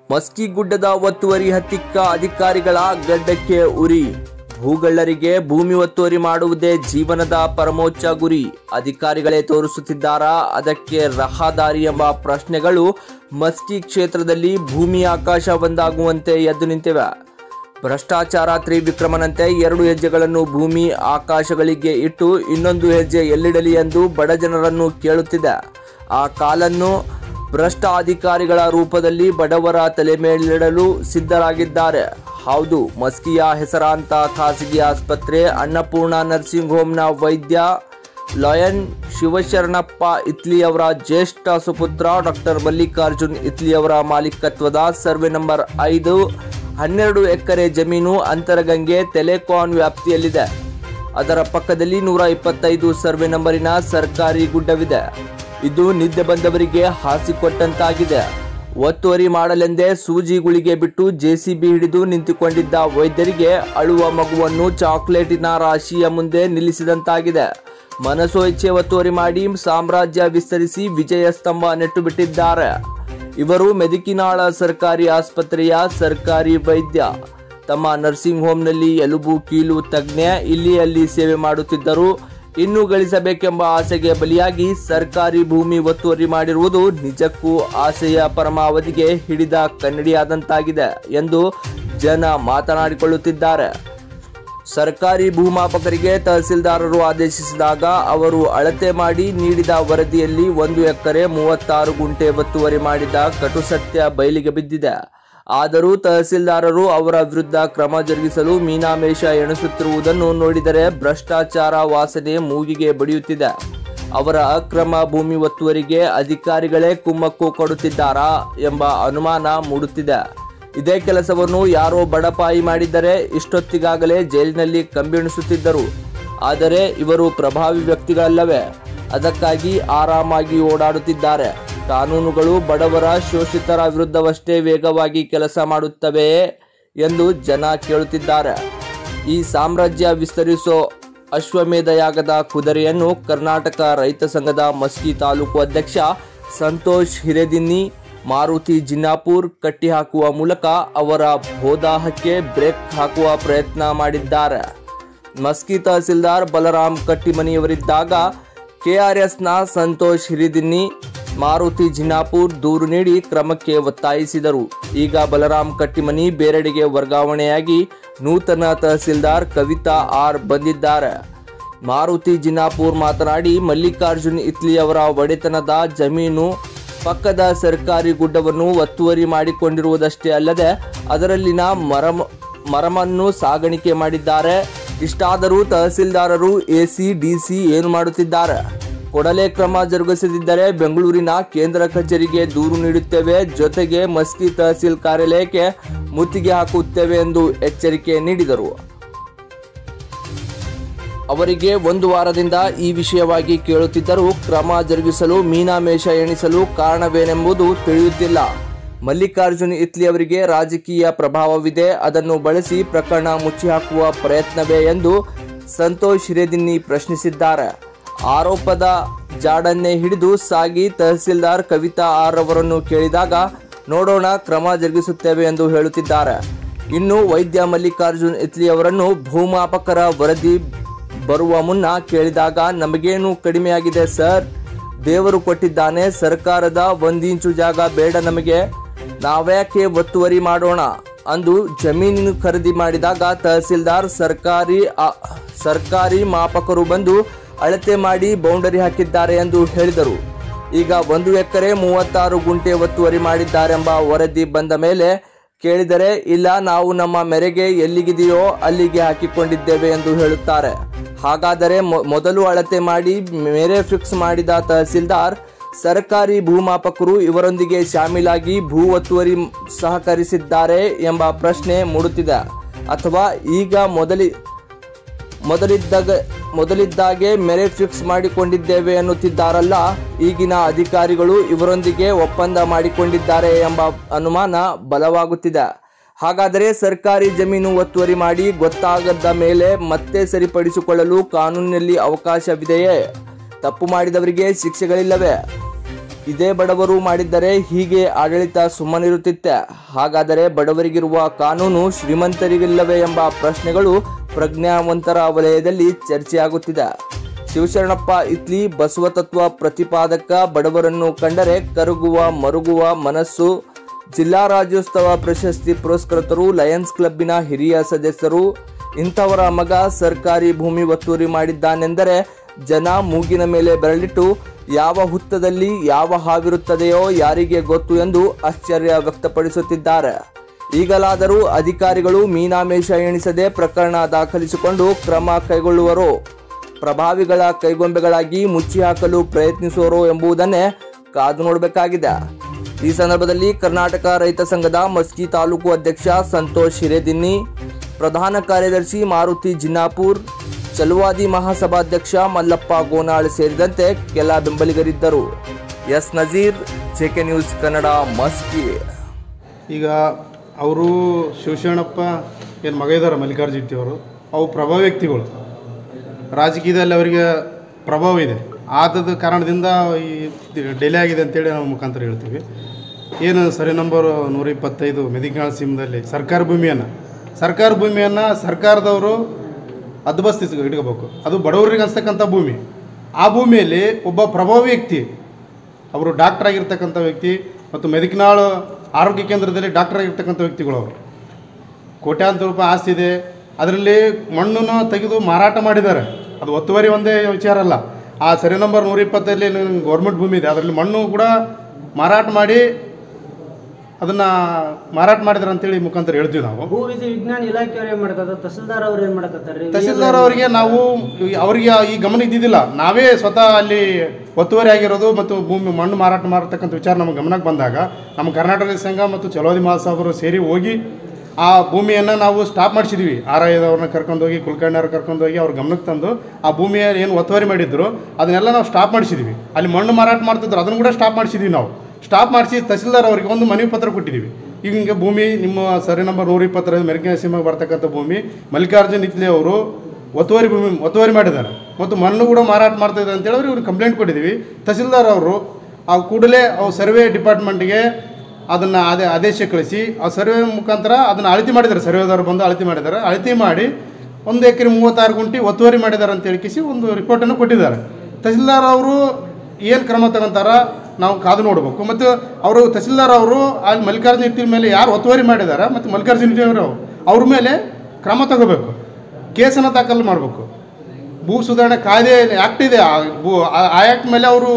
ಮಸ್ಕಿಗುಡ್ಡದ ಒತ್ತುವರಿ ಹತ್ತಿಕ್ಕ ಅಧಿಕಾರಿಗಳ ಗಡ್ಡಕ್ಕೆ ಉರಿ ಭೂಗಳ್ಳರಿಗೆ ಭೂಮಿ ಒತ್ತುವರಿ ಮಾಡುವುದೇ ಜೀವನದ ಪರಮೋಚ್ಚ ಗುರಿ ಅಧಿಕಾರಿಗಳೇ ತೋರಿಸುತ್ತಿದ್ದಾರಾ ಅದಕ್ಕೆ ರಹದಾರಿ ಎಂಬ ಪ್ರಶ್ನೆಗಳು ಮಸ್ಕಿ ಕ್ಷೇತ್ರದಲ್ಲಿ ಭೂಮಿ ಆಕಾಶ ಒಂದಾಗುವಂತೆ ಎದ್ದು ನಿಂತಿವೆ ಭ್ರಷ್ಟಾಚಾರ ತ್ರಿವಿಕ್ರಮನಂತೆ ಎರಡು ಹೆಜ್ಜೆಗಳನ್ನು ಭೂಮಿ ಆಕಾಶಗಳಿಗೆ ಇಟ್ಟು ಇನ್ನೊಂದು ಹೆಜ್ಜೆ ಎಲ್ಲಿಡಲಿ ಎಂದು ಬಡ ಜನರನ್ನು ಕೇಳುತ್ತಿದೆ ಆ ಕಾಲನ್ನು ಭ್ರಷ್ಟ ಅಧಿಕಾರಿಗಳ ರೂಪದಲ್ಲಿ ಬಡವರ ತಲೆ ಮೇಲಿಡಲು ಸಿದ್ಧರಾಗಿದ್ದಾರೆ ಹೌದು ಮಸ್ಕಿಯ ಹೆಸರಾಂತ ಖಾಸಗಿ ಆಸ್ಪತ್ರೆ ಅನ್ನಪೂರ್ಣ ನರ್ಸಿಂಗ್ ಹೋಮ್ನ ವೈದ್ಯ ಲಯನ್ ಶಿವಶರಣಪ್ಪ ಇತ್ಲಿಯವರ ಜ್ಯೇಷ್ಠ ಸುಪುತ್ರ ಡಾಕ್ಟರ್ ಮಲ್ಲಿಕಾರ್ಜುನ್ ಇತ್ಲಿಯವರ ಮಾಲೀಕತ್ವದ ಸರ್ವೆ ನಂಬರ್ ಐದು ಹನ್ನೆರಡು ಎಕರೆ ಜಮೀನು ಅಂತರಗಂಗೆ ತೆಲೆಕಾನ್ ವ್ಯಾಪ್ತಿಯಲ್ಲಿದೆ ಅದರ ಪಕ್ಕದಲ್ಲಿ ನೂರ ಇಪ್ಪತ್ತೈದು ಸರ್ವೆ ನಂಬರಿನ ಸರ್ಕಾರಿ ಗುಡ್ಡವಿದೆ ಇದು ನಿದ್ದೆ ಬಂದವರಿಗೆ ಹಾಸಿಕೊಟ್ಟಂತಾಗಿದೆ ಒತ್ತುವರಿ ಮಾಡಲೆಂದೇ ಸೂಜಿ ಗುಳಿಗೆ ಬಿಟ್ಟು ಜೆಸಿಬಿ ಹಿಡಿದು ನಿಂತುಕೊಂಡಿದ್ದ ವೈದ್ಯರಿಗೆ ಅಳುವ ಮಗುವನ್ನು ಚಾಕ್ಲೇಟಿನ ರಾಶಿಯ ಮುಂದೆ ನಿಲ್ಲಿಸಿದಂತಾಗಿದೆ ಮನಸೋ ಇಚ್ಛೆ ಒತ್ತುವರಿ ಮಾಡಿ ಸಾಮ್ರಾಜ್ಯ ವಿಸ್ತರಿಸಿ ವಿಜಯ ಸ್ತಂಭ ನೆಟ್ಟು ಬಿಟ್ಟಿದ್ದಾರೆ ಇವರು ಮೆದಿಕಿನಾಳ ಸರ್ಕಾರಿ ಆಸ್ಪತ್ರೆಯ ಸರ್ಕಾರಿ ವೈದ್ಯ ತಮ್ಮ ನರ್ಸಿಂಗ್ ಹೋಮ್ನಲ್ಲಿ ಎಲುಬು ಕೀಲು ತಜ್ಞೆ ಇಲ್ಲಿ ಅಲ್ಲಿ ಸೇವೆ ಮಾಡುತ್ತಿದ್ದರು ಇನ್ನೂ ಗಳಿಸಬೇಕೆಂಬ ಆಸೆಗೆ ಬಲಿಯಾಗಿ ಸರ್ಕಾರಿ ಭೂಮಿ ಒತ್ತುವರಿ ಮಾಡಿರುವುದು ನಿಜಕ್ಕೂ ಆಸೆಯ ಪರಮಾವಧಿಗೆ ಹಿಡಿದ ಕನ್ನಡಿಯಾದಂತಾಗಿದೆ ಎಂದು ಜನ ಮಾತನಾಡಿಕೊಳ್ಳುತ್ತಿದ್ದಾರೆ ಸರ್ಕಾರಿ ಭೂಮಾಪಕರಿಗೆ ತಹಸೀಲ್ದಾರರು ಆದೇಶಿಸಿದಾಗ ಅವರು ಅಳತೆ ಮಾಡಿ ನೀಡಿದ ವರದಿಯಲ್ಲಿ ಒಂದು ಎಕರೆ ಮೂವತ್ತಾರು ಗುಂಟೆ ಒತ್ತುವರಿ ಮಾಡಿದ ಕಟು ಸತ್ಯ ಬಯಲಿಗೆ ಬಿದ್ದಿದೆ ಆದರೂ ತಹಸೀಲ್ದಾರರು ಅವರ ವಿರುದ್ಧ ಕ್ರಮ ಜರುಗಿಸಲು ಮೀನಾಮೇಷ ಎಣಿಸುತ್ತಿರುವುದನ್ನು ನೋಡಿದರೆ ಭ್ರಷ್ಟಾಚಾರ ವಾಸನೆ ಮೂಗಿಗೆ ಬಡಿಯುತ್ತಿದೆ ಅವರ ಅಕ್ರಮ ಭೂಮಿ ಒತ್ತುವರಿಗೆ ಅಧಿಕಾರಿಗಳೇ ಕುಮ್ಮಕ್ಕು ಕೊಡುತ್ತಿದ್ದಾರಾ ಎಂಬ ಅನುಮಾನ ಮೂಡುತ್ತಿದೆ ಇದೇ ಕೆಲಸವನ್ನು ಯಾರೋ ಬಡಪಾಯಿ ಮಾಡಿದ್ದರೆ ಇಷ್ಟೊತ್ತಿಗಾಗಲೇ ಜೈಲಿನಲ್ಲಿ ಕಂಬಿಣಿಸುತ್ತಿದ್ದರು ಆದರೆ ಇವರು ಪ್ರಭಾವಿ ವ್ಯಕ್ತಿಗಳಲ್ಲವೇ ಅದಕ್ಕಾಗಿ ಆರಾಮಾಗಿ ಓಡಾಡುತ್ತಿದ್ದಾರೆ ಕಾನೂನುಗಳು ಬಡವರ ಶೋಷಿತರ ವಿರುದ್ಧವಷ್ಟೇ ವೇಗವಾಗಿ ಕೆಲಸ ಮಾಡುತ್ತವೆಯೇ ಎಂದು ಜನ ಕೇಳುತ್ತಿದ್ದಾರೆ ಈ ಸಾಮ್ರಾಜ್ಯ ವಿಸ್ತರಿಸೋ ಅಶ್ವಮೇಧ ಯಾಗದ ಕುದುರೆಯನ್ನು ಕರ್ನಾಟಕ ರೈತ ಸಂಘದ ಮಸ್ಕಿ ತಾಲೂಕು ಅಧ್ಯಕ್ಷ ಸಂತೋಷ್ ಹಿರೇದಿನ್ನಿ ಮಾರುತಿ ಜಿನ್ನಾಪುರ್ ಕಟ್ಟಿಹಾಕುವ ಮೂಲಕ ಅವರ ಹೋದಾಹಕ್ಕೆ ಬ್ರೇಕ್ ಹಾಕುವ ಪ್ರಯತ್ನ ಮಾಡಿದ್ದಾರೆ ಮಸ್ಕಿ ತಹಸೀಲ್ದಾರ್ ಬಲರಾಮ್ ಕಟ್ಟಿಮನಿಯವರಿದ್ದಾಗ ಕೆಆರ್ಎಸ್ನ ಸಂತೋಷ್ ಹಿರಿದಿನ್ನಿ ಮಾರುತಿ ಜಿನ್ನಾಪುರ್ ದೂರು ನೀಡಿ ಕ್ರಮಕ್ಕೆ ಒತ್ತಾಯಿಸಿದರು ಈಗ ಬಲರಾಮ್ ಕಟ್ಟಿಮನಿ ಬೇರೆಡೆಗೆ ವರ್ಗಾವಣೆಯಾಗಿ ನೂತನ ತಹಸೀಲ್ದಾರ್ ಕವಿತಾ ಆರ್ ಬಂದಿದ್ದಾರೆ ಮಾರುತಿ ಜಿನ್ನಾಪುರ್ ಮಾತನಾಡಿ ಮಲ್ಲಿಕಾರ್ಜುನ್ ಇತ್ಲಿ ಅವರ ಒಡೆತನದ ಜಮೀನು ಪಕ್ಕದ ಸರ್ಕಾರಿ ಗುಡ್ಡವನ್ನು ಒತ್ತುವರಿ ಮಾಡಿಕೊಂಡಿರುವುದಷ್ಟೇ ಅಲ್ಲದೆ ಅದರಲ್ಲಿನ ಮರಮ ಮರಮನ್ನು ಸಾಗಾಣಿಕೆ ಮಾಡಿದ್ದಾರೆ ಇಷ್ಟಾದರೂ ತಹಸೀಲ್ದಾರರು ಎಸಿ ಡಿಸಿ ಏನು ಮಾಡುತ್ತಿದ್ದಾರೆ ಕೊಡಲೆ ಕ್ರಮ ಜರುಗಿಸದಿದ್ದರೆ ಬೆಂಗಳೂರಿನ ಕೇಂದ್ರ ಕಚೇರಿಗೆ ದೂರು ನೀಡುತ್ತೇವೆ ಜೊತೆಗೆ ಮಸ್ಕಿ ತಹಸೀಲ್ ಕಾರ್ಯಾಲಯಕ್ಕೆ ಮುತ್ತಿಗೆ ಹಾಕುತ್ತೇವೆ ಎಂದು ಎಚ್ಚರಿಕೆ ನೀಡಿದರು ಅವರಿಗೆ ಒಂದು ವಾರದಿಂದ ಈ ವಿಷಯವಾಗಿ ಕೇಳುತ್ತಿದ್ದರೂ ಕ್ರಮ ಜರುಗಿಸಲು ಮೀನಾಮೇಷ ಎಣಿಸಲು ಕಾರಣವೇನೆಂಬುದು ತಿಳಿಯುತ್ತಿಲ್ಲ ಮಲ್ಲಿಕಾರ್ಜುನ್ ಇತ್ಲಿ ಅವರಿಗೆ ರಾಜಕೀಯ ಪ್ರಭಾವವಿದೆ ಅದನ್ನು ಬಳಸಿ ಪ್ರಕರಣ ಮುಚ್ಚಿಹಾಕುವ ಪ್ರಯತ್ನವೇ ಎಂದು ಸಂತೋಷ್ ಹಿರೇದಿನ್ನಿ ಪ್ರಶ್ನಿಸಿದ್ದಾರೆ ಆರೋಪದ ಜಾಡನ್ನೇ ಹಿಡಿದು ಸಾಗಿ ತಹಸೀಲ್ದಾರ್ ಕವಿತಾ ಆರ್ ಅವರನ್ನು ಕೇಳಿದಾಗ ನೋಡೋಣ ಕ್ರಮ ಜರುಗಿಸುತ್ತೇವೆ ಎಂದು ಹೇಳುತ್ತಿದ್ದಾರೆ ಇನ್ನು ವೈದ್ಯ ಮಲ್ಲಿಕಾರ್ಜುನ್ ಇತ್ಲಿ ಅವರನ್ನು ಭೂಮಾಪಕರ ವರದಿ ಬರುವ ಮುನ್ನ ಕೇಳಿದಾಗ ನಮಗೇನು ಕಡಿಮೆಯಾಗಿದೆ ಸರ್ ದೇವರು ಕೊಟ್ಟಿದ್ದಾನೆ ಸರ್ಕಾರದ ಒಂದಿಂಚು ಜಾಗ ಬೇಡ ನಮಗೆ ನಾವ್ಯಾಕೆ ಒತ್ತುವರಿ ಮಾಡೋಣ ಅಂದು ಜಮೀನು ಖರೀದಿ ಮಾಡಿದಾಗ ತಹಸೀಲ್ದಾರ್ ಸರ್ಕಾರಿ ಆ- ಸರ್ಕಾರಿ ಮಾಪಕರು ಬಂದು ಅಳತೆ ಮಾಡಿ ಬೌಂಡರಿ ಹಾಕಿದ್ದಾರೆ ಎಂದು ಹೇಳಿದರು ಈಗ ಒಂದು ಎಕರೆ ಮೂವತ್ತಾರು ಗುಂಟೆ ಒತ್ತುವರಿ ಮಾಡಿದ್ದಾರೆಂಬ ವರದಿ ಬಂದ ಮೇಲೆ ಕೇಳಿದರೆ ಇಲ್ಲ ನಾವು ನಮ್ಮ ಮೆರೆಗೆ ಎಲ್ಲಿಗಿದೆಯೋ ಅಲ್ಲಿಗೆ ಹಾಕಿಕೊಂಡಿದ್ದೇವೆ ಎಂದು ಹೇಳುತ್ತಾರೆ ಹಾಗಾದರೆ ಮೊ- ಮೊದಲು ಅಳತೆ ಮಾಡಿ ಮೇರೆ ಫಿಕ್ಸ್ ಮಾಡಿದ ತಹಸೀಲ್ದಾರ್ ಸರ್ಕಾರಿ ಭೂಮಾಪಕರು ಇವರೊಂದಿಗೆ ಶಾಮೀಲಾಗಿ ಭೂ ಒತ್ತುವರಿ ಸಹಕರಿಸಿದ್ದಾರೆ ಎಂಬ ಪ್ರಶ್ನೆ ಮೂಡುತ್ತಿದೆ ಅಥವಾ ಈಗ ಮೊದಲಿ ಮೊದಲಿದ್ದಾಗ ಮೊದಲಿದ್ದಾಗೆ ಮೆರೆ ಫಿಕ್ಸ್ ಮಾಡಿಕೊಂಡಿದ್ದೇವೆ ಎನ್ನುತ್ತಿದ್ದಾರಲ್ಲ ಈಗಿನ ಅಧಿಕಾರಿಗಳು ಇವರೊಂದಿಗೆ ಒಪ್ಪಂದ ಮಾಡಿಕೊಂಡಿದ್ದಾರೆ ಎಂಬ ಅನುಮಾನ ಬಲವಾಗುತ್ತಿದೆ ಹಾಗಾದರೆ ಸರ್ಕಾರಿ ಜಮೀನು ಒತ್ತುವರಿ ಮಾಡಿ ಗೊತ್ತಾಗದ ಮೇಲೆ ಮತ್ತೆ ಸರಿಪಡಿಸಿಕೊಳ್ಳಲು ಕಾನೂನಿನಲ್ಲಿ ಅವಕಾಶವಿದೆಯೇ ತಪ್ಪು ಮಾಡಿದವರಿಗೆ ಶಿಕ್ಷೆಗಳಿಲ್ಲವೇ ಇದೇ ಬಡವರು ಮಾಡಿದ್ದರೆ ಹೀಗೆ ಆಡಳಿತ ಸುಮ್ಮನಿರುತ್ತಿತ್ತೆ ಹಾಗಾದರೆ ಬಡವರಿಗಿರುವ ಕಾನೂನು ಶ್ರೀಮಂತರಿಗಿಲ್ಲವೇ ಎಂಬ ಪ್ರಶ್ನೆಗಳು ಪ್ರಜ್ಞಾವಂತರ ವಲಯದಲ್ಲಿ ಚರ್ಚೆಯಾಗುತ್ತಿದೆ ಶಿವಶರಣಪ್ಪ ಇತ್ಲಿ ಬಸವ ತತ್ವ ಪ್ರತಿಪಾದಕ ಬಡವರನ್ನು ಕಂಡರೆ ಕರಗುವ ಮರುಗುವ ಮನಸ್ಸು ಜಿಲ್ಲಾ ರಾಜ್ಯೋತ್ಸವ ಪ್ರಶಸ್ತಿ ಪುರಸ್ಕೃತರು ಲಯನ್ಸ್ ಕ್ಲಬ್ಬಿನ ಹಿರಿಯ ಸದಸ್ಯರು ಇಂಥವರ ಮಗ ಸರ್ಕಾರಿ ಭೂಮಿ ಒತ್ತುವರಿ ಮಾಡಿದ್ದಾನೆಂದರೆ ಜನ ಮೂಗಿನ ಮೇಲೆ ಬೆರಳಿಟ್ಟು ಯಾವ ಹುತ್ತದಲ್ಲಿ ಯಾವ ಹಾವಿರುತ್ತದೆಯೋ ಯಾರಿಗೆ ಗೊತ್ತು ಎಂದು ಆಶ್ಚರ್ಯ ವ್ಯಕ್ತಪಡಿಸುತ್ತಿದ್ದಾರೆ ಈಗಲಾದರೂ ಅಧಿಕಾರಿಗಳು ಮೀನಾಮೇಷ ಎಣಿಸದೆ ಪ್ರಕರಣ ದಾಖಲಿಸಿಕೊಂಡು ಕ್ರಮ ಕೈಗೊಳ್ಳುವರೋ ಪ್ರಭಾವಿಗಳ ಕೈಗೊಂಬೆಗಳಾಗಿ ಮುಚ್ಚಿ ಹಾಕಲು ಪ್ರಯತ್ನಿಸುವರೋ ಎಂಬುದನ್ನೇ ಕಾದು ನೋಡಬೇಕಾಗಿದೆ ಈ ಸಂದರ್ಭದಲ್ಲಿ ಕರ್ನಾಟಕ ರೈತ ಸಂಘದ ಮಸ್ಕಿ ತಾಲೂಕು ಅಧ್ಯಕ್ಷ ಸಂತೋಷ್ ಹಿರೇದಿನ್ನಿ ಪ್ರಧಾನ ಕಾರ್ಯದರ್ಶಿ ಮಾರುತಿ ಜಿನ್ನಾಪುರ್ ಚಲುವಾದಿ ಮಹಾಸಭಾಧ್ಯಕ್ಷ ಮಲ್ಲಪ್ಪ ಗೋನಾಳ್ ಸೇರಿದಂತೆ ಕೆಲ ಬೆಂಬಲಿಗರಿದ್ದರು S Nazeer JK news Kannada Maski ಈಗ ಅವರು ಶಿವಶರಣಪ್ಪ ಏನು ಮಗ ಇದ್ದಾರೆ ಮಲ್ಲಿಕಾರ್ಜುನ ಅವರು ಅವು ಪ್ರಭಾವ ವ್ಯಕ್ತಿಗಳು ರಾಜಕೀಯದಲ್ಲಿ ಅವರಿಗೆ ಪ್ರಭಾವ ಇದೆ ಆದದ ಕಾರಣದಿಂದ ಈ ಡಿಲೇ ಆಗಿದೆ ಅಂತೇಳಿ ನಾವು ಮುಖಾಂತರ ಹೇಳ್ತೀವಿ ಏನು ಸರಿ ನಂಬರ್ ನೂರ ಇಪ್ಪತ್ತೈದು ಮೆದಿಕಾಳ್ ಸೀಮದಲ್ಲಿ ಸರ್ಕಾರ ಭೂಮಿಯನ್ನು ಸರ್ಕಾರ ಭೂಮಿಯನ್ನು ಸರ್ಕಾರದವರು ಹದ್ಬಸ್ತಿ ಇಟ್ಕೋಬೇಕು ಅದು ಬಡವರಿಗೆ ಅನ್ಸ್ತಕ್ಕಂಥ ಭೂಮಿ ಆ ಭೂಮಿಯಲ್ಲಿ ಒಬ್ಬ ಪ್ರಭಾವಿ ವ್ಯಕ್ತಿ ಅವರು ಡಾಕ್ಟರ್ ಆಗಿರ್ತಕ್ಕಂಥ ವ್ಯಕ್ತಿ ಮತ್ತು ಮೆದಿಕನಾಳು ಆರೋಗ್ಯ ಕೇಂದ್ರದಲ್ಲಿ ಡಾಕ್ಟರ್ ಆಗಿರ್ತಕ್ಕಂಥ ವ್ಯಕ್ತಿಗಳು ಅವರು ಕೋಟ್ಯಾಂತರ ರೂಪಾಯಿ ಆಸ್ತಿ ಇದೆ ಅದರಲ್ಲಿ ಮಣ್ಣನ್ನು ತೆಗೆದು ಮಾರಾಟ ಮಾಡಿದ್ದಾರೆ ಅದು ಒತ್ತುವರಿ ಒಂದೇ ವಿಚಾರ ಅಲ್ಲ ಆ ಸರಿ ನಂಬರ್ ನೂರ ಇಪ್ಪತ್ತಲ್ಲಿ ಗೌರ್ಮೆಂಟ್ ಭೂಮಿ ಇದೆ ಅದರಲ್ಲಿ ಮಣ್ಣು ಕೂಡ ಮಾರಾಟ ಮಾಡಿ ಅದನ್ನು ಮಾರಾಟ ಮಾಡಿದಾರೆ ಅಂತೇಳಿ ಮುಖಾಂತರ ಹೇಳ್ತೀವಿ ನಾವು ಭೂ ವಿಧಿ ವಿಜ್ಞಾನ ಇಲಾಖೆಯವ್ರು ಏನ್ ಮಾಡಕತ್ತಾರ ತಹಸೀಲ್ದಾರ್ ಅವ್ರು ಏನ್ ಮಾಡಕತ್ತಾರ್ರಿ ತಹಸೀಲ್ದಾರ್ ಅವರಿಗೆ ನಾವು ಈ- ಅವರಿಗೆ ಈ ಗಮನ ಇದ್ದಿದ್ದಿಲ್ಲ ನಾವೇ ಸ್ವತಃ ಅಲ್ಲಿ ಒತ್ತುವರಿ ಆಗಿರೋದು ಮತ್ತು ಭೂಮಿ ಮಣ್ಣು ಮಾರಾಟ ಮಾಡತಕ್ಕಂಥ ವಿಚಾರ ನಮ್ಮ ಗಮನಕ್ಕೆ ಬಂದಾಗ ನಮ್ಮ ಕರ್ನಾಟಕ ಸಂಘ ಮತ್ತು ಚಲೋದಿ ಮಹಾಸಭರು ಸೇರಿ ಹೋಗಿ ಆ ಭೂಮಿಯನ್ನು ನಾವು ಸ್ಟಾಪ್ ಮಾಡಿಸಿದ್ವಿ ಆರ್ ಐದವ್ರನ್ನ ಕರ್ಕೊಂಡೋಗಿ ಕುಲಕರ್ಣಿಯವ್ರ ಕರ್ಕೊಂಡೋಗಿ ಅವ್ರ ಗಮನಕ್ಕೆ ತಂದು ಆ ಭೂಮಿಯ ಏನು ಒತ್ತುವರಿ ಮಾಡಿದ್ರು ಅದನ್ನೆಲ್ಲ ನಾವು ಸ್ಟಾಪ್ ಮಾಡಿಸಿದ್ವಿ ಅಲ್ಲಿ ಮಣ್ಣು ಮಾರಾಟ ಮಾಡ್ತಿದ್ರು ಅದನ್ನು ಕೂಡ ಸ್ಟಾಪ್ ಮಾಡಿಸಿದ್ವಿ ನಾವು ಸ್ಟಾಪ್ ಮಾಡಿಸಿ ತಹಸೀಲ್ದಾರ್ ಅವರಿಗೆ ಒಂದು ಮನವಿ ಪತ್ರ ಕೊಟ್ಟಿದ್ದೀವಿ ಈಗ ಹಿಂಗೆ ಭೂಮಿ ನಿಮ್ಮ ಸರಿ ನಂಬರ್ ನೂರ ಇಪ್ಪತ್ತೈದು ಮೆರಕಿನ ಸೀಮೆಗೆ ಬರ್ತಕ್ಕಂಥ ಭೂಮಿ ಮಲ್ಲಿಕಾರ್ಜುನ್ ಇತ್ಲೆ ಅವರು ಒತ್ತುವರಿ ಭೂಮಿ ಒತ್ತುವರಿ ಮಾಡಿದ್ದಾರೆ ಮತ್ತು ಮಣ್ಣು ಕೂಡ ಮಾರಾಟ ಮಾಡ್ತಾ ಇದ್ದಾರೆ ಅಂತೇಳಿ ಅವ್ರಿಗೆ ಕಂಪ್ಲೇಂಟ್ ಕೊಟ್ಟಿದ್ದೀವಿ ತಹಸೀಲ್ದಾರ್ ಅವರು ಆ ಕೂಡಲೇ ಅವು ಸರ್ವೆ ಡಿಪಾರ್ಟ್ಮೆಂಟ್ಗೆ ಅದನ್ನು ಅದೇ ಆದೇಶ ಕಳಿಸಿ ಆ ಸರ್ವೆ ಮುಖಾಂತರ ಅದನ್ನು ಅಳತಿ ಮಾಡಿದ್ದಾರೆ ಸರ್ವೆದವರು ಬಂದು ಅಳತಿ ಮಾಡಿದ್ದಾರೆ ಅಳತಿ ಮಾಡಿ ಒಂದು ಎಕರೆ ಮೂವತ್ತಾರು ಗುಂಟಿ ಒತ್ತುವರಿ ಮಾಡಿದ್ದಾರೆ ಅಂತ ಹೇಳಿಕಿಸಿ ಒಂದು ರಿಪೋರ್ಟನ್ನು ಕೊಟ್ಟಿದ್ದಾರೆ ತಹಸೀಲ್ದಾರ್ ಅವರು ಏನು ಕ್ರಮ ತಗೊಂತಾರ ನಾವು ಕಾದು ನೋಡಬೇಕು ಮತ್ತು ಅವರು ತಹಸೀಲ್ದಾರ್ ಅವರು ಅಲ್ಲಿ ಮಲ್ಲಿಕಾರ್ಜುನ ಇಟ್ಟಿನ ಮೇಲೆ ಯಾರು ಒತ್ತುವರಿ ಮಾಡಿದ್ದಾರೆ ಮತ್ತು ಮಲ್ಲಿಕಾರ್ಜುನ ಇಟ್ಟಿ ಅವರು ಅವ್ರ ಮೇಲೆ ಕ್ರಮ ತಗೋಬೇಕು ಕೇಸನ್ನು ದಾಖಲು ಮಾಡಬೇಕು ಭೂ ಸುಧಾರಣೆ ಕಾಯ್ದೆ ಆ್ಯಕ್ಟ್ ಇದೆ ಆ ಭೂ ಆ- ಆ ಆ್ಯಕ್ಟ್ ಮೇಲೆ ಅವರು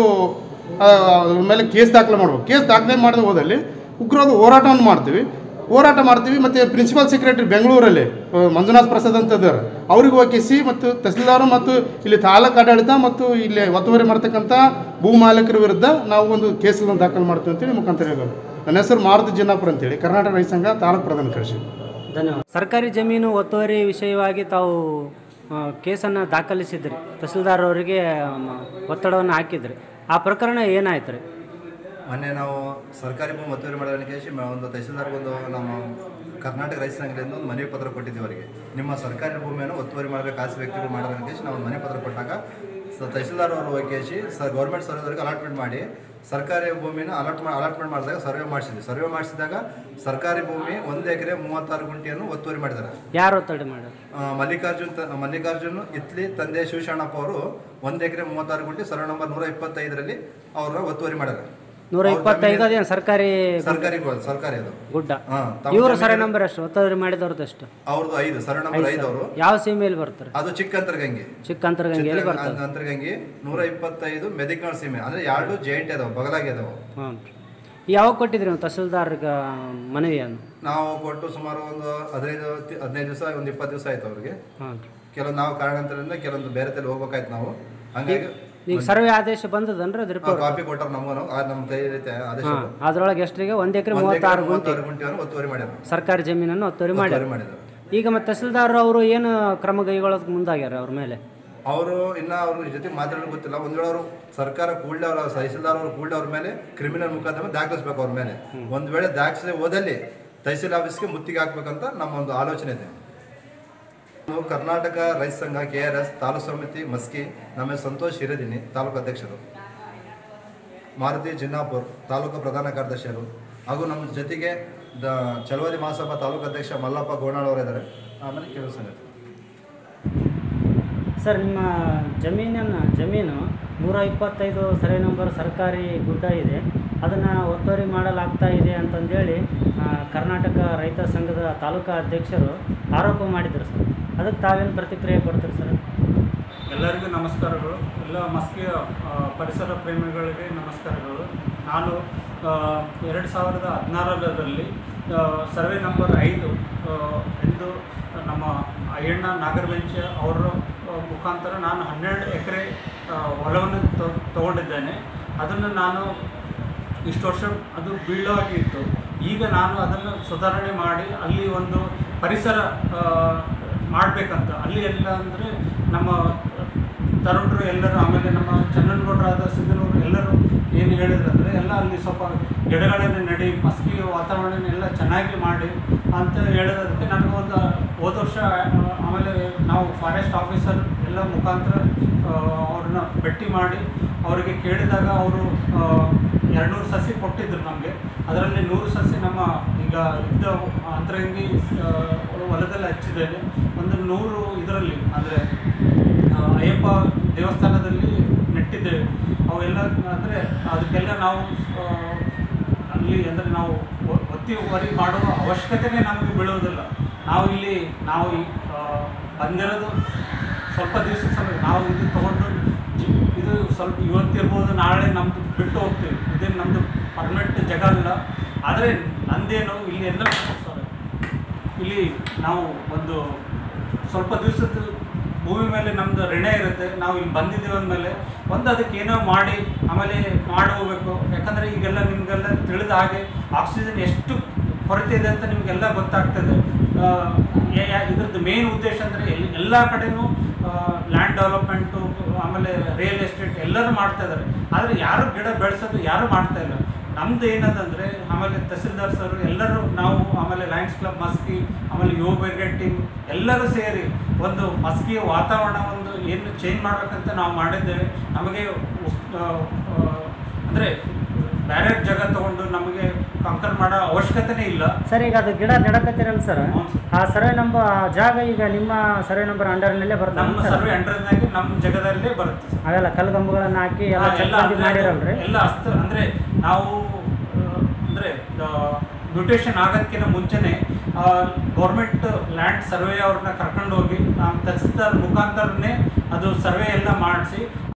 ಮೇಲೆ ಕೇಸ್ ದಾಖಲೆ ಮಾಡಬೇಕು ಕೇಸ್ ದಾಖಲೆ ಮಾಡಿದ ಹೋದಲ್ಲಿ ಉಗ್ರವಾದ ಹೋರಾಟವನ್ನು ಮಾಡ್ತೀವಿ ಹೋರಾಟ ಮಾಡ್ತೀವಿ ಮತ್ತು ಪ್ರಿನ್ಸಿಪಲ್ ಸೆಕ್ರೆಟರಿ ಬೆಂಗಳೂರಲ್ಲಿ ಆ, ಮಂಜುನಾಥ್ ಪ್ರಸಾದ್ ಅಂತ ಇದ್ದಾರೆ ಅವ್ರಿಗೆ ಒಕ್ಕಿಸಿ ಮತ್ತು ತಹಸೀಲ್ದಾರು ಮತ್ತು ಇಲ್ಲಿ ತಾಲೂಕು ಆಡಳಿತ ಮತ್ತು ಇಲ್ಲಿ ಒತ್ತುವರಿ ಮಾಡ್ತಕ್ಕಂಥ ಭೂ ಮಾಲೀಕರ ವಿರುದ್ಧ ನಾವು ಒಂದು ಕೇಸ್ಗಳನ್ನು ದಾಖಲು ಮಾಡ್ತೀವಿ ಅಂತೇಳಿ ಮುಖಾಂತರ ಹೇಳೋದು ನನ್ನ ಹೆಸರು ಮಾರುತಿ ಜಿನ್ನಾಪುರ ಅಂತೇಳಿ ಕರ್ನಾಟಕ ರೈತ ಸಂಘ ತಾಲೂಕು ಪ್ರಧಾನ ಕೃಷಿ ಧನ್ಯವಾದ ಸರ್ಕಾರಿ ಜಮೀನು ಒತ್ತುವರಿ ವಿಷಯವಾಗಿ ತಾವು ಆ, ಕೇಸನ್ನು ದಾಖಲಿಸಿದ್ರಿ ತಹಸೀಲ್ದಾರ್ ಅವರಿಗೆ ಒತ್ತಡವನ್ನು ಹಾಕಿದ್ರಿ ಆ ಪ್ರಕರಣ ಏನಾಯ್ತು ರೀ ಮೊನ್ನೆ ನಾವು ಸರ್ಕಾರಿ ಭೂಮಿ ಒತ್ತುವರಿ ಮಾಡೋದನ್ನ ಕೇಳಿಸಿ ಮ- ಒಂದು ತಹಸೀಲ್ದಾರ್ಗೆ ಒಂದು ನಮ್ಮ ಕರ್ನಾಟಕ ರೈತ ಸಂಘದಿಂದ ಒಂದು ಮನವಿ ಪತ್ರ ಕೊಟ್ಟಿದ್ದೀವಿ ಅವರಿಗೆ ನಿಮ್ಮ ಸರ್ಕಾರಿ ಭೂಮಿಯನ್ನು ಒತ್ತುವರಿ ಮಾಡಬೇಕು ಖಾಸಗಿ ವ್ಯಕ್ತಿಗಳು ಮಾಡೋದನ್ನ ಕೇಳಿಸಿ ನಾವು ಒಂದು ಮನವಿ ಪತ್ರ ಕೊಟ್ಟಾಗ ಸ ತಹಸೀಲ್ದಾರ್ ಅವರು ಹೋಗಿ ಕೇಳಿಸಿ ಸ ಗೌರ್ಮೆಂಟ್ ಸರ್ವೆದವ್ರಿಗೆ ಅಲಾಟ್ಮೆಂಟ್ ಮಾಡಿ ಸರ್ಕಾರಿ ಭೂಮಿನ ಅಲಾಟ್ ಮಾಡಿ ಅಲಾಟ್ಮೆಂಟ್ ಮಾಡಿದಾಗ ಸರ್ವೆ ಮಾಡಿಸಿದ್ವಿ ಸರ್ವೆ ಮಾಡಿಸಿದಾಗ ಸರ್ಕಾರಿ ಭೂಮಿ ಒಂದು ಎಕರೆ ಮೂವತ್ತಾರು ಗುಂಟೆಯನ್ನು ಒತ್ತುವರಿ ಮಾಡಿದ್ದಾರೆ ಯಾರು ಒತ್ತಡ ಮಾಡೋದು ಆ, ಮಲ್ಲಿಕಾರ್ಜುನ್ ತ- ಮಲ್ಲಿಕಾರ್ಜುನ್ ಇತ್ಲಿ ತಂದೆ ಶಿವಶರಣಪ್ಪ ಅವರು ಒಂದು ಎಕರೆ ಮೂವತ್ತಾರು ಗುಂಟೆ ಸರ್ವೆ ನಂಬರ್ ನೂರ ಇಪ್ಪತ್ತೈದರಲ್ಲಿ ಅವರ ಒತ್ತುವರಿ ಮಾಡ್ಯಾರ ನೂರ ಇಪ್ಪತ್ತೈದು ಅದೇನು ಸರ್ಕಾರಿ ಸರ್ಕಾರಿ ಗೋ- ಸರ್ಕಾರಿ ಅದು ಗುಡ್ಡ ಹಾ, ತಮ್ಮ ಇವರು ಸರಿ ಜಮೀನು- ನಂಬರ್ ಎಷ್ಟು ಒತ್ತುವರಿ ಮಾಡಿದವ್ರದ್ದು ಎಷ್ಟು ಅವ್ರದ್ದು ಐದು ಸರ್ವೆ ನಂಬರ್ ಐದು ಅವರು ಯಾವ ಸೀಮೆಯಲ್ಲಿ ಬರ್ತಾರೆ ಅದು ಚಿಕ್ಕ ಅಂತರ್ಗಂಗೆ ಚಿಕ್ಕ ಅಂತರಗಂಗೆಯಲ್ಲಿ ಬರ್ತಾರೆ ಅಂತರ್ಗಂಗೆ ನೂರ ಇಪ್ಪತ್ತೈದು ಮೆದಿಕನಾಳ್ ಸೀಮೆ ಅಂದ್ರೆ ಎರಡು ಜಾಯಿಂಟ್ ಅದಾವ ಬಗಲಾಗಿ ಅದಾವ ಹ್ಞೂ ಯಾವಾಗ ಕೊಟ್ಟಿದ್ರಿ ನೀವು ತಹಸೀಲ್ದಾರ್ಗೆ ಮನವಿಯನ್ನು ನಾವು ಕೊಟ್ಟು ಸುಮಾರು ಒಂದು ಹದಿನೈದು ತಿ- ಹದಿನೈದು ದಿವಸ ಒಂದು ಇಪ್ಪತ್ತು ದಿವಸ ಆಯ್ತು ಅವ್ರಿಗೆ ಹಾಂ ಕೆಲವೊಂದು ನಾವು ಕಾರಣಾಂತರದಿಂದ ಕೆಲವೊಂದು ಬೇರೆ ತಲೆ ಹೋಗ್ಬೇಕಾಯ್ತು ನಾವು ಹಂಗಾಗಿ ಈಗ ಸರ್ವೆ ಆದೇಶ ಬಂದದನ್ರಿ ಅದು ರಿಪೋರ್ಟ್ ಕಾಪಿ ಕೊಟ್ಟರು ನಮಗೂ ನಮ್ಮ ಕೈ ಐತೆ ಆದೇಶ ಹಾಂ ಅದ್ರೊಳಗೆ ಎಷ್ಟ್ರಿಗೆ ಒಂದು ಎಕರೆ ಒಂದ್ ಎಕರೆ ಮೂವತ್ತಾರು ಗುಂಟೆ ಮೂವತ್ತಾರು ಗುಂಟೆಯನ್ನು ಒತ್ತುವರಿ ಮಾಡ್ಯಾರ ಸರ್ಕಾರಿ ಜಮೀನನ್ನು ಒತ್ತುವರಿ ಮಾಡ್ಯಾರ ಒತ್ತುವರಿ ಮಾಡಿದ್ದಾರೆ ಈಗ ಮತ್ತೆ ತಹಸೀಲ್ದಾರ್ ಅವರು ಏನು ಕ್ರಮ ಕೈಗೊಳ್ಳೋದಕ್ಕೆ ಮುಂದಾಗ್ಯಾರ ಅವ್ರ ಮೇಲೆ ಅವರು ಇನ್ನ ಅವ್ರ ಜೊತೆ ಮಾತಾಡೋದು ಗೊತ್ತಿಲ್ಲ ಒಂದ್ ವೇಳೆ ಅವರು ಸರ್ಕಾರ ಕೂಡಲೇ ಅವರ ತಹಸೀಲ್ದಾರ್ ಅವರು ಕೂಡಲೇ ಅವ್ರ ಮೇಲೆ ಕ್ರಿಮಿನಲ್ ಮುಖಾಂತರ ದಾಖಲಿಸ್ಬೇಕು ಅವ್ರ ಮೇಲೆ ಒಂದ್ ವೇಳೆ ದಾಖಲಿಸದೆ ಹೋದಲ್ಲಿ ತಹಸೀಲ್ ಆಫೀಸ್ಗೆ ಮುತ್ತಿಗೆ ಹಾಕ್ಬೇಕಂತ ನಮ್ಮ ಒಂದು ಆಲೋಚನೆ ಇದೆ ನಾವು ಕರ್ನಾಟಕ ರೈತ ಸಂಘ ಕೆ ಆರ್ ಎಸ್ ತಾಲೂಕು ಸಮಿತಿ ಮಸ್ಕಿ ನಮ್ಮ ಹೆಸರು ಸಂತೋಷ್ ಹಿರೇದಿನಿ ತಾಲೂಕು ಅಧ್ಯಕ್ಷರು ಮಾರುತಿ ಜಿನ್ನಾಪುರ್ ತಾಲೂಕು ಪ್ರಧಾನ ಕಾರ್ಯದರ್ಶಿಯರು ಹಾಗೂ ನಮ್ಮ ಜೊತೆಗೆ ದ ಚಳವಳಿ ಮಹಾಸಭಾ ತಾಲೂಕು ಅಧ್ಯಕ್ಷ ಮಲ್ಲಪ್ಪ ಗೋಣಾಳ್ ಅವರಿದ್ದಾರೆ ಆಮೇಲೆ ಕೆಲವು ಸಂಗತಿ ಸರ್ ನಿಮ್ಮ ಜಮೀನನ್ನು ಜಮೀನು ನೂರ ಇಪ್ಪತ್ತೈದು ಸರ್ವೆ ನಂಬರ್ ಸರ್ಕಾರಿ ಗುಡ್ಡ ಇದೆ ಅದನ್ನು ಒತ್ತುವರಿ ಮಾಡಲಾಗ್ತಾ ಇದೆ ಅಂತಂದೇಳಿ ಆ, ಕರ್ನಾಟಕ ರೈತ ಸಂಘದ ತಾಲೂಕಾ ಅಧ್ಯಕ್ಷರು ಆರೋಪ ಮಾಡಿದರು ಸರ್ ಅದಕ್ಕೆ ತಾವೇನು ಪ್ರತಿಕ್ರಿಯೆ ಕೊಡ್ತೀರಿ ಸರ್ ಎಲ್ಲರಿಗೂ ನಮಸ್ಕಾರಗಳು ಎಲ್ಲ ಮಸ್ಕಿಯ ಆ, ಪರಿಸರ ಪ್ರೇಮಿಗಳಿಗೆ ನಮಸ್ಕಾರಗಳು ನಾನು ಎರಡು ಸಾವಿರದ ಹದಿನಾರರಲ್ಲಿ ಸರ್ವೆ ನಂಬರ್ ಐದು ಆ, ಎಂದು ನಮ್ಮ ಅಯ್ಯಣ್ಣ ನಾಗರಬೆಂಚ ಅವರ ಆ, ಮುಖಾಂತರ ನಾನು ಹನ್ನೆರಡು ಎಕರೆ ಹೊಲವನ್ನು ತೊ- ತಗೊಂಡಿದ್ದೇನೆ ಅದನ್ನು ನಾನು ಇಷ್ಟು ವರ್ಷ ಅದು ಬೀಳಾಗಿ ಇತ್ತು ಈಗ ನಾನು ಅದನ್ನು ಸುಧಾರಣೆ ಮಾಡಿ ಅಲ್ಲಿ ಒಂದು ಪರಿಸರ ಮಾಡಬೇಕಂತ ಅಲ್ಲಿ ಎಲ್ಲ ಅಂದರೆ ನಮ್ಮ ತರುಣರು ಎಲ್ಲರೂ ಆಮೇಲೆ ನಮ್ಮ ಚನ್ನನಗೌಡರಾದ ಸಿದ್ದನೂರು ಎಲ್ಲರೂ ಏನು ಹೇಳಿದ್ರಂದರೆ ಎಲ್ಲ ಅಲ್ಲಿ ಸ್ವಲ್ಪ ಗಿಡಗಳನ್ನು ನಡಿ ಮಸ್ಕಿ ವಾತಾವರಣ ಎಲ್ಲ ಚೆನ್ನಾಗಿ ಮಾಡಿ ಅಂತ ಹೇಳಿರೋದಕ್ಕೆ ನನಗೆ ಒಂದು ಹೋದ ವರ್ಷ ಆ, ಆಮೇಲೆ ನಾವು ಫಾರೆಸ್ಟ್ ಆಫೀಸರ್ ಎಲ್ಲ ಮುಖಾಂತರ ಆ, ಅವ್ರನ್ನ ಭೇಟಿ ಮಾಡಿ ಅವರಿಗೆ ಕೇಳಿದಾಗ ಅವರು ಎರಡುನೂರು ಸಸಿ ಕೊಟ್ಟಿದ್ರು ನಮಗೆ ಅದರಲ್ಲಿ ನೂರು ಸಸಿ ನಮ್ಮ ಈಗ ಇದ್ದ ಅಂತರಂಗಿ ಆ, ಹೊಲದಲ್ಲಿ ಹಚ್ಚಿದ್ದೇನೆ ಒಂದು ನೂರು ಇದರಲ್ಲಿ ಅಂದರೆ ಅಯ್ಯಪ್ಪ ದೇವಸ್ಥಾನದಲ್ಲಿ ನೆಟ್ಟಿದ್ದೇವೆ ಅವೆಲ್ಲ ಅಂದರೆ ಅದಕ್ಕೆಲ್ಲ ನಾವು ಆ, ಅಲ್ಲಿ ಅಂದರೆ ನಾವು ಒ- ಒತ್ತಿ ಹೊರಿ ಮಾಡುವ ಅವಶ್ಯಕತೆನೇ ನಮಗೆ ಬೀಳುವುದಿಲ್ಲ ನಾವು ಇಲ್ಲಿ ನಾವು ಈ, ಆ, ಬಂದಿರೋದು ಸ್ವಲ್ಪ ದಿವಸ ಸಮಯ ನಾವು ಇದು ತೊಗೊಂಡು ಜಿ- ಇದು ಸ್ವಲ್ಪ ಇವತ್ತಿರ್ಬೋದು ನಾಳೆ ನಮ್ಮದು ಬಿಟ್ಟು ಹೋಗ್ತೀವಿ ಇದೇನು ನಮ್ಮದು ಪರ್ಮನೆಂಟ್ ಜಾಗ ಅಲ್ಲ ಆದರೆ ನಂದೇನು ಇಲ್ಲಿ ಎಲ್ಲ sorry. ಇಲ್ಲಿ ನಾವು ಒಂದು ಸ್ವಲ್ಪ ದಿವಸದ ಭೂಮಿ ಮೇಲೆ ನಮ್ಮದು ಋಣ ಇರುತ್ತೆ ನಾವು ಇಲ್ಲಿ ಬಂದಿದ್ದೀವಿ ಅಂದಮೇಲೆ ಒಂದು ಅದಕ್ಕೆ ಏನೋ ಮಾಡಿ ಆಮೇಲೆ ಮಾಡಿ ಹೋಗ್ಬೇಕು ಯಾಕಂದರೆ ಈಗೆಲ್ಲ ನಿಮಗೆಲ್ಲ ತಿಳಿದ ಹಾಗೆ ಆಕ್ಸಿಜನ್ ಎಷ್ಟು ಕೊರತೆ ಇದೆ ಅಂತ ನಿಮಗೆಲ್ಲ ಗೊತ್ತಾಗ್ತದೆ ಆ, ಯಾ- ಯಾ- ಇದ್ರದ್ದು ಮೇನ್ ಉದ್ದೇಶ ಅಂದರೆ ಎಲ್ಲಿ ಎಲ್ಲ ಕಡೆನೂ ಲ್ಯಾಂಡ್ ಡೆವಲಪ್ಮೆಂಟು ಆಮೇಲೆ ರಿಯಲ್ ಎಸ್ಟೇಟ್ ಎಲ್ಲರೂ ಮಾಡ್ತಾ ಇದ್ದಾರೆ ಆದರೆ ಯಾರು ಗಿಡ ಬೆಳೆಸೋದು ಯಾರು ಮಾಡ್ತಾ ಇಲ್ಲ ನಮ್ದು ಏನದಂದರೆ ಆಮೇಲೆ ತಹಸೀಲ್ದಾರ್ ಸರ್ ಎಲ್ಲರೂ ನಾವು ಆಮೇಲೆ ಲಯನ್ಸ್ ಕ್ಲಬ್ ಮಸ್ಕಿ ಆಮೇಲೆ ಯುವ ಬ್ರಿಗೇಡ್ ಟೀಮ್ ಎಲ್ಲರೂ ಸೇರಿ ಒಂದು ಮಸ್ಕಿಯ ವಾತಾವರಣ ಒಂದು ಏನು ಚೇಂಜ್ ಮಾಡ್ಬೇಕಂತ ನಾವು ಮಾಡಿದ್ದೇವೆ ನಮಗೆ ಅಂದರೆ ಬೇರೆ ಜಾಗ ತಗೊಂಡು ನಮಗೆ ಕಂಕರ್ ಮಾಡೋ ಅವಶ್ಯಕತೆನೇ ಇಲ್ಲ ಸರ್ ಈಗ ಅದು ಗಿಡ ನೆಡಕತ್ತೀರಲ್ಲ ಸರ್ ಹ್ಞೂ ಸರ್. ಆ ಸರ್ವೆ ನಂಬರ್ ಆ ಜಾಗ ಈಗ ನಿಮ್ಮ ಸರ್ವೆ ನಂಬರ್ ಅಂಡರ್ನಲ್ಲೇ ನಮ್ಮ ಬರ್ತದೆ ಸರ್ ಸರ್ವೆ ಅಂಡರ್ನಾಗಿ ನಮ್ಮ ಜಾಗದಲ್ಲೇ ಬರುತ್ತೆ ಸರ್ ಅವೆಲ್ಲ ಕಲ್ಗಂಬುಗಳನ್ನ ಹಾಕಿ ಎಲ್ಲ ಹಾ, ಎಲ್ಲ ಚಕ್ಕಾಗಿ ಅಂದ್ರೆ ಮಾಡಿರಲ್ರಿ ಎಲ್ಲ ಹಸ್ತ ಅಂದ್ರೆ ನಾವು ಆ, ಅಂದ್ರೆ ಮ್ಯೂಟೇಷನ್ ಆಗೋದಕ್ಕಿಂತ ಮುಂಚೆನೆ ಗೌರ್ಮೆಂಟ್ ಲ್ಯಾಂಡ್ ಸರ್ವೆ ಅವ್ರನ್ನ ಕರ್ಕೊಂಡು ಹೋಗಿ ನಮ್ಮ ತಹಸೀಲ್ದಾರ್ ಮುಖಾಂತರನೇ ಅದು ಸರ್ವೆ ಎಲ್ಲ ಮಾಡಿಸಿ